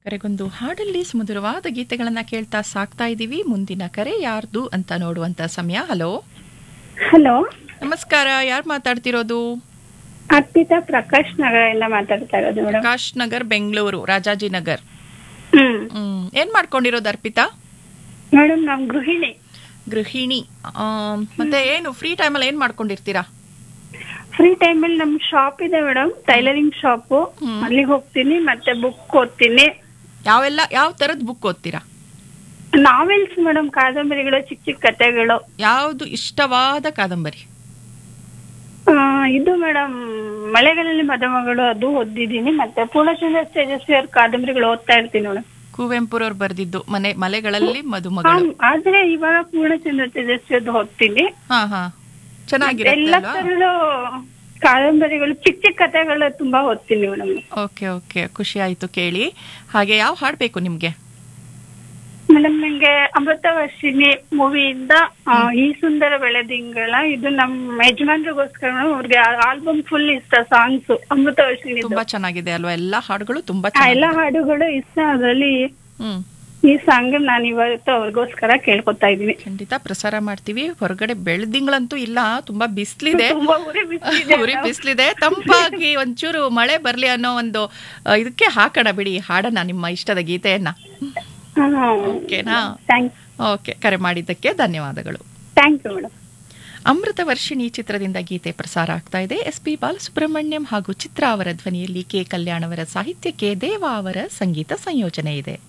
ಕರೆಗೊಂದು ಹಾಡಲ್ಲಿ ಸುಮಧುರವಾದ ಗೀತೆಗಳನ್ನ ಕೇಳ್ತಾ ಸಾಕ್ತಾ ಇದ್ದೀವಿ ಮುಂದಿನ ಕರೆ ಯಾರ್ದು ಅಂತ ನೋಡುವಂತ ಸಮಯ ಹಲೋ ಹಲೋ ನಮಸ್ಕಾರ ಯಾರು ಮಾತಾಡ್ತಿರೋದು ಅರ್ಪಿತಾ ಪ್ರಕಾಶ್ ನಗರದಿಂದ ಮಾತಾಡ್ತಾ ಇರೋದು ಮೇಡಮ್ ಪ್ರಕಾಶ್ ನಗರ್ ಬೆಂಗಳೂರು ರಾಜಾಜಿನಗರ್ ಹ್ಮ್ ಹ್ಮ್ ಏನ್ ಮಾಡ್ಕೊಂಡಿರೋದು ಅರ್ಪಿತಾ ಮೇಡಮ್ ನಾವು ಗೃಹಿಣಿ ಗೃಹಿಣಿ ಆ, ಮತ್ತೆ ಏನು ಫ್ರೀ ಟೈಮಲ್ಲಿ ಏನ್ ಮಾಡ್ಕೊಂಡಿರ್ತೀರಾ ಫ್ರೀ ಟೈಮಲ್ಲಿ ನಮ್ ಶಾಪ್ ಇದೆ ಮೇಡಮ್ ಟೈಲರಿಂಗ್ ಶಾಪ್ ಹ್ಮ್. ಅಲ್ಲಿಗೆ ಹೋಗ್ತೀನಿ ಮತ್ತೆ ಬುಕ್ ಓದ್ತೀನಿ ಯಾವೆಲ್ಲ ಯಾವ ತರದ್ ಬುಕ್ ಓದ್ತೀರಾ ನಾವೆಲ್ಸ್ ಮೇಡಮ್ ಕಾದಂಬರಿಗಳು ಚಿಕ್ಕ ಚಿಕ್ಕ ಕಥೆಗಳು ಯಾವ್ದು ಇಷ್ಟವಾದ ಕಾದಂಬರಿ ಆ, ಇದು ಮೇಡಮ್ ಮಳೆಗಾಲದಲ್ಲಿ ಮದುಮಗಳು ಅದು ಓದಿದ್ದೀನಿ ಮತ್ತೆ ಪೂರ್ಣಚಂದ್ರ ತೇಜಸ್ವಿ ಅವ್ರ ಕಾದಂಬರಿಗಳು ಓದ್ತಾ ಇರ್ತೀನಿ ಮೇಡಮ್ ಕುವೆಂಪುರವ್ರು ಬರೆದಿದ್ದು ಮನೆ ಮಲೆಗಳಲ್ಲಿ ಮದುಮಗಳು ಆದ್ರೆ ಇವಾಗ ಪೂರ್ಣಚಂದ್ರ ತೇಜಸ್ವಿ ಅದು ಓದ್ತೀನಿ ಹಾ ಹಾ ಚೆನ್ನಾಗಿರುತ್ತೆ ಎಲ್ಲ ಅಲ್ವಾ ತರದ ಕಾದಂಬರಿಗಳು ಚಿಕ್ಕ ಚಿಕ್ಕ ಕಥೆಗಳು ತುಂಬಾ ಓದ್ತೀನಿ ಮೇಡಮ್ ಓಕೆ ಓಕೆ ಖುಷಿ ಆಯ್ತು ಕೇಳಿ ಹಾಗೆ ಯಾವ ಹಾಡ್ಬೇಕು ನಿಮ್ಗೆ ಮೇಡಮ್ ನಂಗೆ ಅಮೃತವರ್ಷಿಣಿ ಮೂವಿಯಿಂದ ಈ ಸುಂದರ ಬೆಳೆದಿಂಗಳ ಇದು ನಮ್ಮ ಯಜಮಾನ್ರಿಗೋಸ್ಕರ ಅವ್ರಿಗೆ ಆಲ್ಬಮ್ ಫುಲ್ ಇಷ್ಟ ಸಾಂಗ್ಸ್ ಅಮೃತವರ್ಷಿಣಿ ತುಂಬಾ ಚೆನ್ನಾಗಿದೆ ಅಲ್ವಾ ಎಲ್ಲಾ ಹಾಡುಗಳು ತುಂಬಾ ಆ ಎಲ್ಲ ಚೆನ್ನಾಗಿದೆ ಹಾಡುಗಳು ಇಷ್ಟ ಅದರಲ್ಲಿ ಹ್ಮ್ ಈ ಸಾಂಗ್ ನಾನು ಇವತ್ತು ಅವ್ರಿಗೋಸ್ಕರ ಕೇಳ್ಕೊತಾ ಇದೀನಿ ಖಂಡಿತ ಪ್ರಸಾರ ಮಾಡ್ತೀವಿ ಹೊರಗಡೆ ಬೆಳ್ದಿಂಗಳಂತೂ ಇಲ್ಲ ತುಂಬಾ ಬಿಸ್ಲಿದೆ ತುಂಬಾ ಉರಿ ಬಿಸಿಲಿದೆ ಉರಿ ಬಿಸ್ಲಿದೆ ತಂಪಾಗಿ ಒಂಚೂರು ಮಳೆ ಬರ್ಲಿ ಅನ್ನೋ ಒಂದು ಆ, ಇದಕ್ಕೆ ಹಾಕೋಣ ಬಿಡಿ ಹಾಡೋಣ ನಿಮ್ಮ ಇಷ್ಟದ ಗೀತೆಯನ್ನ ಓಕೆನಾ ಥ್ಯಾಂಕ್ ಓಕೆ ಕರೆ ಮಾಡಿದ್ದಕ್ಕೆ ಧನ್ಯವಾದಗಳು thank you madam Amruthavarshini ಚಿತ್ರದಿಂದ ಗೀತೆ ಪ್ರಸಾರ ಆಗ್ತಾ ಇದೆ ಎಸ್ ಪಿ ಬಾಲಸುಬ್ರಹ್ಮಣ್ಯಂ ಹಾಗೂ ಚಿತ್ರ ಅವರ ಧ್ವನಿಯಲ್ಲಿ ಕೆ ಕಲ್ಯಾಣ್ ಅವರ ಸಾಹಿತ್ಯಕ್ಕೆ ದೇವ ಅವರ ಸಂಗೀತ ಸಂಯೋಜನೆ ಇದೆ